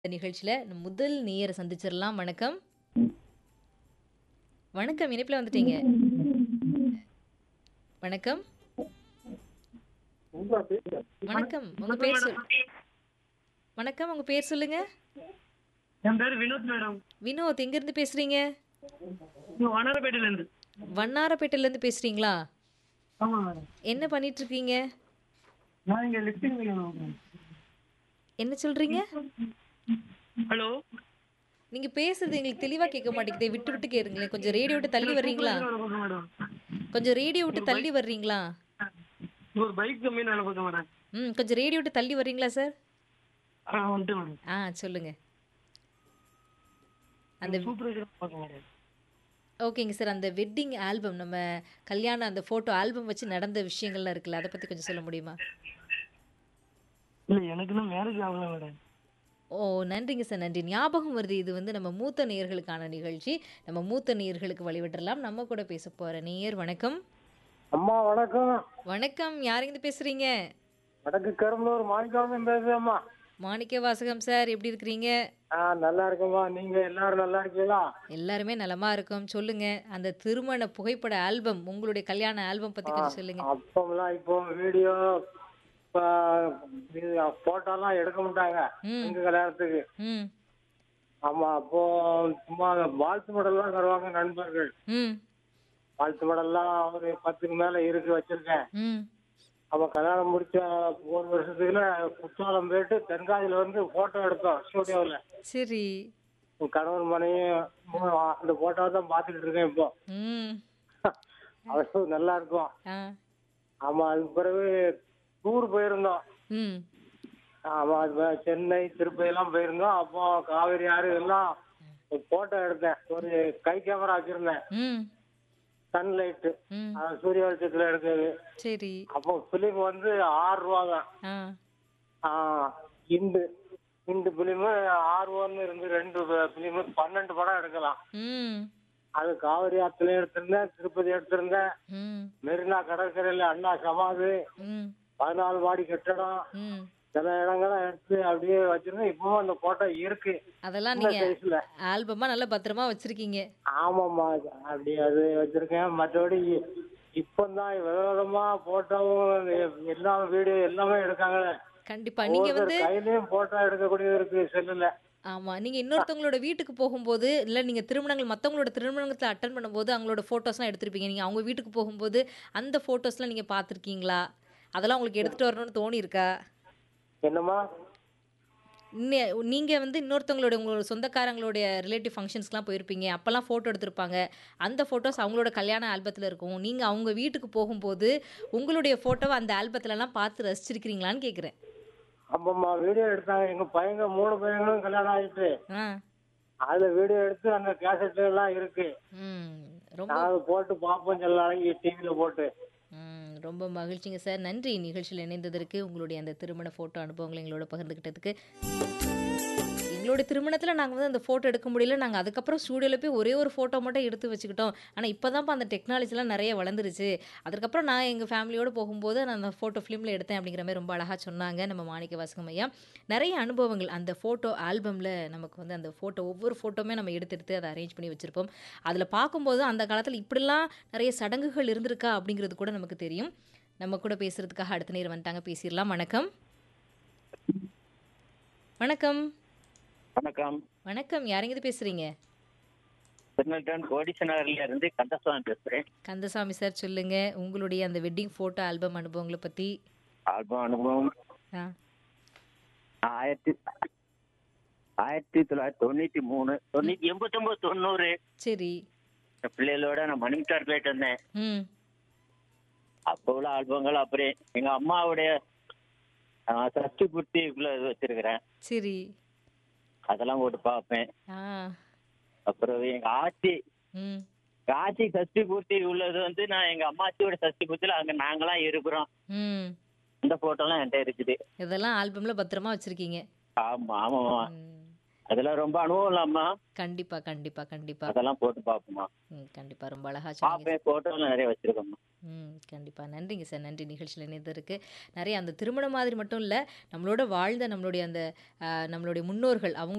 இந்த நிகழ்ச்சியில முதல் நேயரை சந்திச்சிடலாம். வணக்கம். வணக்கம். இணைப்பில வந்துட்டீங்க. வணக்கம். வணக்கம். உங்க பேர் சொல் வணக்கம். உங்க பேர் சொல்லுங்க. என் பேரு வினோத் மேடம் வினோத் எங்கிருந்து பேசுறீங்க? இங்க வண்ணாரப்பேட்டையில இருந்து வண்ணாரப்பேட்டையில இருந்து பேசுறீங்களா? ஆமா மேடம் என்ன பண்ணிட்டு இருக்கீங்க? நான் இங்க லிப்டிங் என்ன சொல்றீங்க? ஹலோ நீங்க பேசுறது எங்களுக்கு தெளிவா கேட்க மாட்டேங்குதே. விட்டு விட்டு கேளுங்களேன். கொஞ்சம் ரேடியோ விட்டு தள்ளி வர்றீங்களா? மேடம் கொஞ்சம் ரேடியோ விட்டு தள்ளி வர்றீங்களா? ஒரு பைக் கம்பெனி வேலை பார்த்தேன் மேடம் ம் கொஞ்சம் ரேடியோ விட்டு தள்ளி வர்றீங்களா சார்? ஆ வந்துட்டு மேடம் ஆ சொல்லுங்க. அந்த சூப்பர்வைசர் பார்க்க மேடம் ஓகேங்க சார். அந்த வெட்டிங் ஆல்பம் நம்ம கல்யாண அந்த ஃபோட்டோ ஆல்பம் வச்சு நடந்த விஷயங்கள்லாம் இருக்குல்ல. அத பத்தி கொஞ்சம் சொல்ல முடியுமா? இல்ல எனக்கு இன்னும் மேரேஜ் ஆகல மேடம் ஓ! நன்றிங்க சார். நன்றி. ஞாபகம் வருது. இது வந்து நம்ம மூத்த நேயர்களுக்கான நிகழ்ச்சி. நம்ம மூத்த நேயர்களுக்கு வழிவிட்டுறலாம். நம்ம கூட பேச போற நேயர் வணக்கம். அம்மா வணக்கம் வணக்கம். யாருங்கிருந்து பேசுறீங்க? வடக்கு கரும்பலூர் மாணிக்காமன் பேசுறேம்மா மாணிக்க வாசகம் சார் எப்படி இருக்கிறீங்க? ஆ நல்லா இருக்கேம்மா நீங்க எல்லாரும் நல்லா இருக்கீங்களா எல்லாருமே நலமா இருக்கோம். சொல்லுங்க. அந்த திருமண புகைப்பட ஆல்பம் உங்களுடைய கல்யாண ஆல்பம் பத்தி கொஞ்சம் சொல்லுங்க. அப்பமெல்லாம் இப்போ வீடியோ போட்டோலாம் எடுக்க மாட்டாங்க ம். எங்க கல்யாணத்துக்கு ம். ஆமா அப்போ சும்மா வாழ்த்து மடல்லாம் தருவாங்க நண்பர்கள் ம். வாழ்த்து மடல்லாம் ஒரு பத்துக்கு மேல இருக்கு வச்சிருக்கேன் ம். அப்ப கல்யாணம் முடிச்ச ஒரு வருஷத்துக்குள்ள குற்றாலம் போயிட்டு தென்காசியில வந்து போட்டோ எடுத்தோம் ஸ்டூடியோவில் சரி. கணவன் மனைவி அந்த போட்டோவை தான் பார்த்துக்கிட்டு இருக்கேன் இப்போ ம். அது நல்லா இருக்கும் ஆ. ஆமா அதுக்கு பிறகு டூர் போயிருந்தோம் ம். ஆமா அது ப- சென்னை திருப்பதி எல்லாம் போயிருந்தோம் அப்போ காவிரி ஆறு எல்லாம் போட்டோ எடுத்தேன் ஒரு கை கேமரா வச்சிருந்தேன் ம். சன்லைட் ம். சூரிய வெளிச்சத்துல எடுத்தது சரி. அப்போ பிலிம் வந்து ஆறு ரூபா தான் ஆ. ஆ, இண்டு இண்டு பிலிம் ஆறு ரூபான்னு இருந்து ரெண்டு பிலிம் பன்னெண்டு படம் எடுக்கலாம் ம். அது காவிரி ஆத்துல எடுத்திருந்தேன் திருப்பதி எடுத்திருந்தேன் ம். மெரினா கடற்கரையில அண்ணா சமாதி ம். பதினாலு மாடி கட்டடம் ம். சில இடங்கள்லாம் எடுத்து அப்படியே வச்சிருந்தேன் இப்பவும் அந்த போட்டோ இருக்கு அதெல்லாம் சின்ன நீங்க சைஸ்ல ஆல்பமா நல்லா பத்திரமா வச்சிருக்கீங்க. ஆமாம்மா அப்படி அது வச்சிருக்கேன் மற்றபடி இப்பதான் விதவிதமா போட்டோவும் எல்லா வீடியோ எல்லாமே இருக்காங்களே கண்டிப்பா. நீங்க வந்து ஒவ்வொருத்தர் கையிலயும் போட்டோ எடுக்கக்கூடியது இருக்கு செல்லுல ஆமா. நீங்க இன்னொருத்தவங்களோட வீட்டுக்கு போகும்போது, இல்ல நீங்க திருமணங்கள் மத்தவங்களோட திருமணத்துல அட்டெண்ட் பண்ணும்போது அவங்களோட ஃபோட்டோஸ்லாம் எடுத்திருப்பீங்க. நீங்க அவங்க வீட்டுக்கு போகும்போது அந்த ஃபோட்டோஸ்லாம் நீங்க பார்த்திருக்கீங்களா? அதெல்லாம் உங்களுக்கு எடுத்துட்டு வரணும்னு தோணி இருக்கா? என்னம்மா இன்ன- நீங்க வந்து இன்னொருத்தவங்களோட உங்களோட சொந்தக்காரங்களுடைய ரிலேட்டிவ் ஃபங்க்ஷன்ஸ்க்குலாம் போயிருப்பீங்க. அப்பலாம் ஃபோட்டோ எடுத்திருப்பாங்க. அந்த ஃபோட்டோஸ் அவங்களோட கல்யாண ஆல்பத்துல இருக்கும். நீங்க அவங்க வீட்டுக்கு போகும்போது உங்களுடைய ஃபோட்டோவ அந்த ஆல்பத்துலலாம் பார்த்து ரசிச்சிருக்கிறீங்களான்னு கேட்குறேன். ஆமாம்மா வீடியோ எடுத்தாங்க எங்க பையங்க மூணு பையங்களும் கல்யாணம் ஆயிட்டு ஆ. அதுல வீடியோ எடுத்து அந்த கேசட் எல்லாம் இருக்கு ம். ரொம்ப நான் அதை போட்டு பார்ப்போம் சில நாளைக்கு டிவியில போட்டு ம். ரொம்ப மகிழ்ச்சிங்க சார். நன்றி நிகழ்ச்சியில் இணைந்ததற்கு. உங்களுடைய அந்த திருமண ஃபோட்டோ அனுபவங்களை எங்களோட பகிர்ந்துக்கிட்டதுக்கு. எங்களுடைய திருமணத்தில் நாங்கள் வந்து அந்த ஃபோட்டோ எடுக்க முடியல. நாங்கள் அதுக்கப்புறம் ஸ்டூடியோவில் போய் ஒரே ஒரு ஃபோட்டோ மட்டும் எடுத்து வச்சுக்கிட்டோம். ஆனால் இப்போ தான்ப்பா அந்த டெக்னாலஜிலாம் நிறைய வளர்ந்துருச்சு. அதுக்கப்புறம் நான் எங்கள் ஃபேமிலியோடு போகும்போது நான் அந்த ஃபோட்டோ ஃபிலிமில் எடுத்தேன் அப்படிங்கிற மாதிரி ரொம்ப அழகாக சொன்னாங்க நம்ம மாணிக்க வாசகம் ஐயா. நிறைய அனுபவங்கள் அந்த ஃபோட்டோ ஆல்பமில் நமக்கு வந்து அந்த ஃபோட்டோ ஒவ்வொரு ஃபோட்டோவுமே நம்ம எடுத்து எடுத்து அதை அரேஞ்ச் பண்ணி வச்சுருப்போம். அதில் பார்க்கும்போது அந்த காலத்தில் இப்படிலாம் நிறைய சடங்குகள் இருந்திருக்கா அப்படிங்கிறது கூட நமக்கு தெரியும். நம்ம கூட பேசுறதுக்காக அடுத்த நேரம் வந்துட்டாங்க பேசிடலாம். வணக்கம். வணக்கம். வணக்கம் வணக்கம். யாரெங்கிருந்து பேசுறீங்க? திருநெல்வேலி கோடிச நகர்ல இருந்து கந்தசுவாமி பேசுறேன் கந்தசாமி சார் சொல்லுங்க. உங்களுடைய அந்த வெட்டிங் ஃபோட்டோ ஆல்பம் அனுபவங்களை பத்தி. ஆல்பம் அனுபவம் ஆ. ஆயிரத்தி ஆயிரத்தி தொள்ளாயிரத்தி தொண்ணூத்தி மூணு தொண்ணூத்தி எண்பத்தொன்பது தொண்ணூறு சரி. இந்த பிள்ளைகளோட நான் மணிமுட்டார் போயிட்டு வந்தேன் ம். அப்போ உள்ள ஆல்பங்கள் அப்புறம் எங்க அம்மாவுடைய ஆ, சஷ்டி புத்திக்குள்ள இது வச்சிருக்கிறேன் சரி. அதெல்லாம் போட்டு பார்ப்பேன் ஆ. அப்புறம் எங்க ஆச்சி ம். எங்க ஆச்சி சஷ்டி பூர்த்தி உள்ளது வந்து நான் எங்க அம்மாச்சியோட சஷ்டி பூர்த்தியில அங்க நாங்களாம் இருக்கிறோம் ம். அந்த போட்டோ எல்லாம் என்கிட்ட இருக்குது இதெல்லாம் ஆல்பம்ல பத்திரமா வச்சிருக்கீங்க. ஆமா ஆமாமா ம். அதெல்லாம் ரொம்ப அனுபவம் இல்லாமா கண்டிப்பா கண்டிப்பா கண்டிப்பா. அதெல்லாம் போட்டு பார்ப்போமா ம். கண்டிப்பா ரொம்ப அழகா சொன்னீங்க. பார்ப்பேன் போட்டோலாம் நிறைய வச்சிருக்கோம்மா ம். கண்டிப்பா. நன்றிங்க சார். நன்றி நிகழ்ச்சியில் இணைந்ததற்கு. நிறைய அந்த திருமணம் மாதிரி மட்டும் இல்ல, நம்மளோட வாழ்ந்த நம்மளுடைய அந்த அ நம்மளுடைய முன்னோர்கள் அவங்க